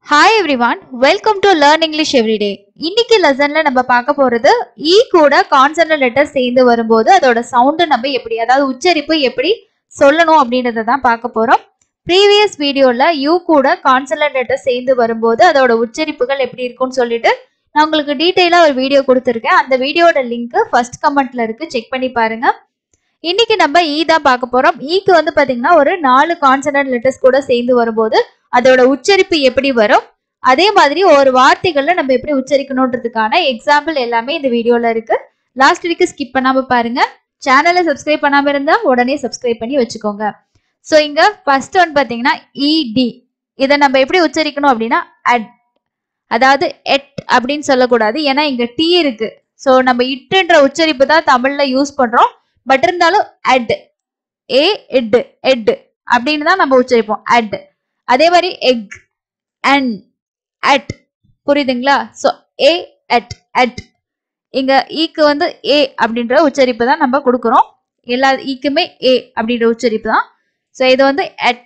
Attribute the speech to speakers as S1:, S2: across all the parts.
S1: hi everyone welcome to learn English everyday இன்னைக்கு லெசன்ல நம்ம பார்க்க போறது ஈ கூட கான்சனல் லெட்டர் சேர்ந்து வரும்போது அதோட சவுண்டு நம்ம எப்படி அதாவது உச்சரிப்பு எப்படி சொல்லணும் அப்படின்றத தான் பார்க்க போறோம் ப்ரீவியஸ் வீடியோல யூ கூட கான்சனல் லெட்டர் சேர்ந்து வரும்போது அதோட உச்சரிப்புகள் எப்படி இருக்கும்னு சொல்லிட்டு நான் உங்களுக்கு டீட்டெயிலாக ஒரு வீடியோ கொடுத்துருக்கேன் அந்த வீடியோட லிங்க் ஃபர்ஸ்ட் கமெண்ட்ல இருக்கு செக் பண்ணி பாருங்க இன்னைக்கு நம்ம ஈ தான் பார்க்க போறோம் ஈக்கு வந்து பாத்தீங்கன்னா ஒரு நாலு கான்சனன்ட் லெட்டர்ஸ் கூட சேர்ந்து வரும்போது அதோட உச்சரிப்பு எப்படி வரும் அதே மாதிரி ஒரு வார்த்தைகள்ல நம்ம எப்படி உச்சரிக்கணுன்றதுக்கான எக்ஸாம்பிள் எல்லாமே இந்த வீடியோல இருக்கு லாஸ்ட் வரைக்கும் ஸ்கிப் பண்ணாம பாருங்க சேனலை சப்ஸ்கிரைப் பண்ணாம இருந்தா உடனே சப்ஸ்கிரைப் பண்ணி வச்சுக்கோங்க ஸோ இங்க ஃபர்ஸ்ட் ஒன் பாத்தீங்கன்னா இடி இதை நம்ம எப்படி உச்சரிக்கணும் அப்படின்னா அட் அதாவது எட் அப்படின்னு சொல்லக்கூடாது ஏன்னா இங்க டி இருக்கு ஸோ நம்ம இட்டுன்ற உச்சரிப்பு தான் தமிழ்ல யூஸ் பண்றோம் பட் இருந்தாலும் அட் ஏ எட் எட் அப்படின்னு தான் நம்ம உச்சரிப்போம் அட் அதே மாதிரி எக் அண்ட் அட் புரியுதுங்களா ஸோ ஏ அட் அட் இங்க ஈக்கு வந்து ஏ அப்படின்ற உச்சரிப்பு தான் நம்ம கொடுக்குறோம் எல்லா ஈக்குமே ஏ அப்படின்ற உச்சரிப்பு தான் ஸோ இது வந்து அட்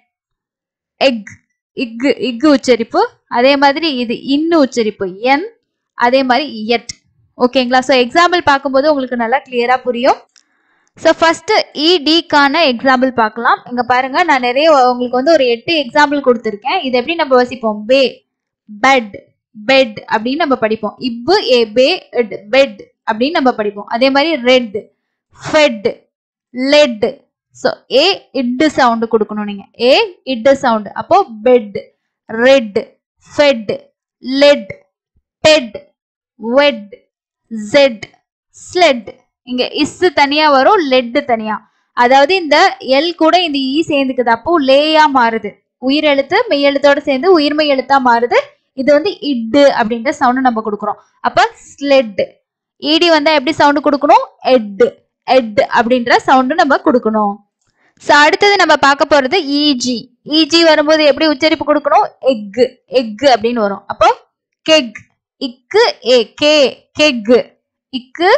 S1: எக் இக்கு இக்கு உச்சரிப்பு அதே மாதிரி இது இன்னு உச்சரிப்பு என் அதே மாதிரி எட் ஓகேங்களா ஸோ எக்ஸாம்பிள் பார்க்கும்போது உங்களுக்கு நல்லா கிளியரா புரியும் ஸோ ஃபர்ஸ்ட் இடிக்கான எக்ஸாம்பிள் பார்க்கலாம் இங்க பாருங்க நான் நிறைய உங்களுக்கு வந்து ஒரு எட்டு எக்ஸாம்பிள் கொடுத்துருக்கேன் இது எப்படி நம்ம வசிப்போம் பே பெட் பெட் அப்படின்னு நம்ம படிப்போம் இப்பு ஏ பே எட் பெட் அப்படின்னு நம்ம படிப்போம் அதே மாதிரி red fed let so A இட்டு சவுண்டு கொடுக்கணும் நீங்க ஏ இட்டு சவுண்டு அப்போ bed red fed let bet wet jet sled இங்க இஸ் தனியா வரும் லெட் தனியா அதாவது இந்த எல் கூட இந்த இ சேர்ந்துக்குது அப்போ லேயா மாறுது உயிரெழுத்து மெய்யெழுத்தோட சேர்ந்து உயிர்மை எழுத்தா மாறுது இது வந்து இட்டு அப்படின்ற சவுண்ட் நம்ம கொடுக்குறோம் அப்ப ஸ்லெட் இடி வந்தா எப்படி சவுண்ட் கொடுக்கணும் எட் எட் அப்படின்ற சவுண்ட் நம்ம கொடுக்கணும் ஸோ அடுத்தது நம்ம பார்க்க போறது இஜி இஜி வரும்போது எப்படி உச்சரிப்பு கொடுக்கணும் எக் எக் அப்படின்னு வரும் அப்போ கெக் இக்கு ஏ கே கெக் இக்கு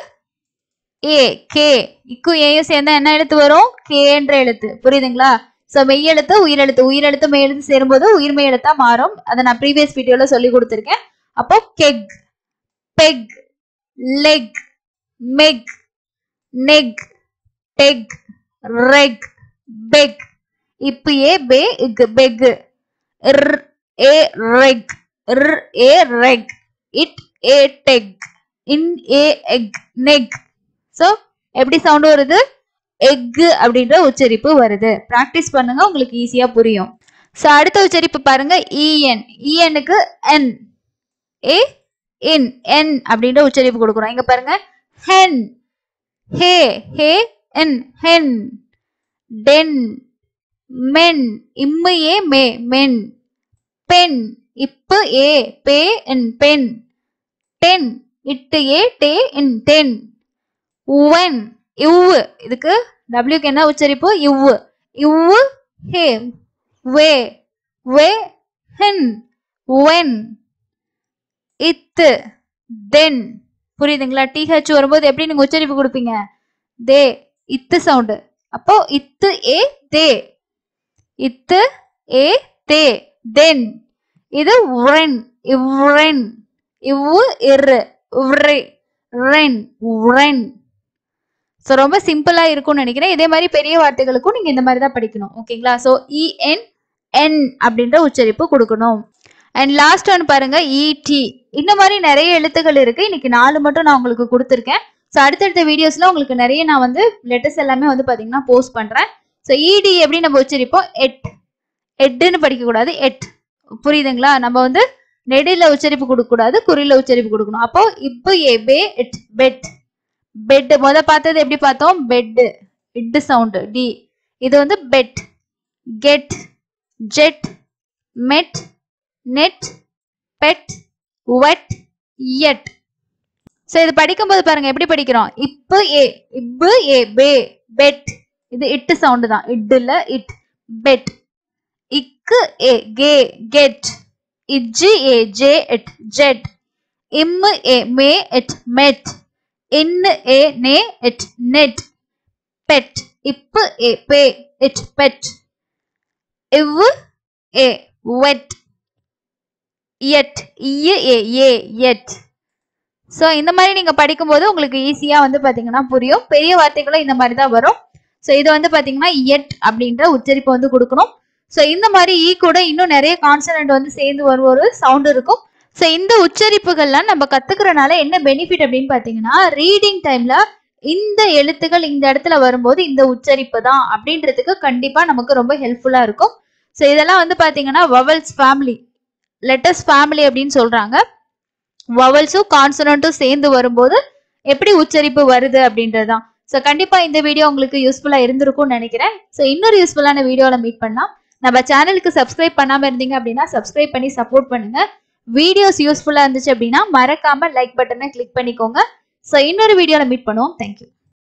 S1: ஏ கே இக்கும் ஏயும் சேர்ந்தா என்ன எழுத்து வரும் கேன்ற எழுத்து புரியுதுங்களா ஸோ மெய்யெழுத்து உயிரெழுத்து உயிரெழுத்து மெய்யெழுத்து சேரும்போது உயிர்மெய் எழுத்தா மாறும் அதை நான் ப்ரீவியஸ் வீடியோல சொல்லி கொடுத்துருக்கேன் அப்போ keg peg leg meg neck deck reg peg இப்போ ஏ பே இக் பெக் இர் ஏ ரெக் இர் ஏ ரெக் இட் ஏ டெக் இன் ஏ எக் நெக் ஸோ எப்படி சவுண்ட் வருது எக்கு அப்படின்ற உச்சரிப்பு வருது ப்ராக்டிஸ் பண்ணுங்க உங்களுக்கு ஈஸியா புரியும் ஸோ அடுத்த உச்சரிப்பு பாருங்க இஎன் இஎனுக்கு என் ஏ இன் என் அப்படின்ற உச்சரிப்பு கொடுக்குறோம் இங்க பாருங்க ஹென் ஹே ஹே என் ஹென் டென் மென் இம்மு ஏ மே மென் பென் இப்பு ஏ பே என் பென் டென் இட்டு ஏ டே இன் டென் உவன் இவ்வு இதுக்கு டபிள்யூக்கு என்ன உச்சரிப்பு இவ்வு இவ்வு ஹே வே வே ஹென் வென் இத்து தென் புரியுதுங்களா டிஹெச் வரும்போது எப்படி நீங்க உச்சரிப்பு கொடுப்பீங்க தே இத்து சவுண்டு அப்போ இத்து ஏ தே இத்து ஏ தே தென் இது உரென் இவ்ரென் இவ்வு இரு உவ்ரே ரென் உரென் ஸோ ரொம்ப சிம்பிளா இருக்கும்னு நினைக்கிறேன் இதே மாதிரி பெரிய வார்த்தைகளுக்கும் நீங்க இந்த மாதிரி தான் படிக்கணும் ஓகேங்களா ஸோ இஎன் என் அப்படின்ற உச்சரிப்பு கொடுக்கணும் அண்ட் லாஸ்ட் ஒன் பாருங்க இடி இந்த மாதிரி நிறைய எழுத்துக்கள் இருக்கு இன்னைக்கு நாலு மட்டும் நான் உங்களுக்கு கொடுத்துருக்கேன் ஸோ அடுத்தடுத்த வீடியோஸ்ல உங்களுக்கு நிறைய நான் வந்து லெட்டர்ஸ் எல்லாமே வந்து பாத்தீங்கன்னா போஸ்ட் பண்றேன் ஸோ இடி எப்படி நம்ம உச்சரிப்போம் எட் எட்டுன்னு படிக்க கூடாது எட் புரியுதுங்களா நம்ம வந்து நெடில உச்சரிப்பு கொடுக்க கூடாது குறியில உச்சரிப்பு கொடுக்கணும் அப்போ இப்போ ஏ பே எட் பெட் பெட் முத பார்த்தது எப்படி பார்த்தோம் பெட் இட்டு சவுண்டு டி இது வந்து bet get jet met net pet wet எட் ஸோ இது படிக்கும்போது பாருங்க எப்படி படிக்கிறோம் இப்பு ஏ இப்பு ஏ பே பெட் இது இட்டு சவுண்டு தான் இட்டுல இட் பெட் இக்கு ஏ கே கெட் இஜ்ஜி ஏ ஜே எட் ஜெட் இம்மு ஏ மே எட் மெட் இன்னு ஏ நே இட் நெட் பெட் இப்பு ஏ பே இட் பெட் இவ்வு ஏ வெட் எட் இ ஏ ஏ எட் ஸோ இந்த மாதிரி நீங்க படிக்கும்போது உங்களுக்கு ஈஸியா வந்து பாத்தீங்கன்னா புரியும் பெரிய வார்த்தைகளும் இந்த மாதிரி தான் வரும் ஸோ இது வந்து பாத்தீங்கன்னா எட் அப்படின்ற உச்சரிப்பு வந்து கொடுக்கணும் ஸோ இந்த மாதிரி ஈ கூட இன்னும் நிறைய கான்சனன்ட் வந்து சேர்ந்து வரும் ஒரு சவுண்ட் இருக்கும் ஸோ இந்த உச்சரிப்புகள்லாம் நம்ம கத்துக்கிறனால என்ன பெனிஃபிட் அப்படின்னு பாத்தீங்கன்னா ரீடிங் டைம்ல இந்த எழுத்துக்கள் இந்த இடத்துல வரும்போது இந்த உச்சரிப்பு தான் அப்படின்றதுக்கு கண்டிப்பா நமக்கு ரொம்ப ஹெல்ப்ஃபுல்லா இருக்கும் ஸோ இதெல்லாம் வந்து பாத்தீங்கன்னா வவல்ஸ் ஃபேமிலி லெட்டர்ஸ் ஃபேமிலி அப்படின்னு சொல்றாங்க வவல்ஸும் கான்சனண்ட்டும் சேர்ந்து வரும்போது எப்படி உச்சரிப்பு வருது அப்படின்றதுதான் ஸோ கண்டிப்பா இந்த வீடியோ உங்களுக்கு யூஸ்ஃபுல்லா இருந்திருக்கும்னு நினைக்கிறேன் ஸோ இன்னொரு யூஸ்ஃபுல்லான வீடியோல மீட் பண்ணலாம் நம்ம சேனலுக்கு சப்ஸ்கிரைப் பண்ணாம இருந்தீங்க அப்படின்னா சப்ஸ்கிரைப் பண்ணி சப்போர்ட் பண்ணுங்க வீடியோஸ் யூஸ்ஃபுல்லா இருந்துச்சு அப்படின்னா மறக்காம லைக் பட்டனை கிளிக் பண்ணிக்கோங்க ஸோ இன்னொரு வீடியோல மீட் பண்ணுவோம் தேங்க்யூ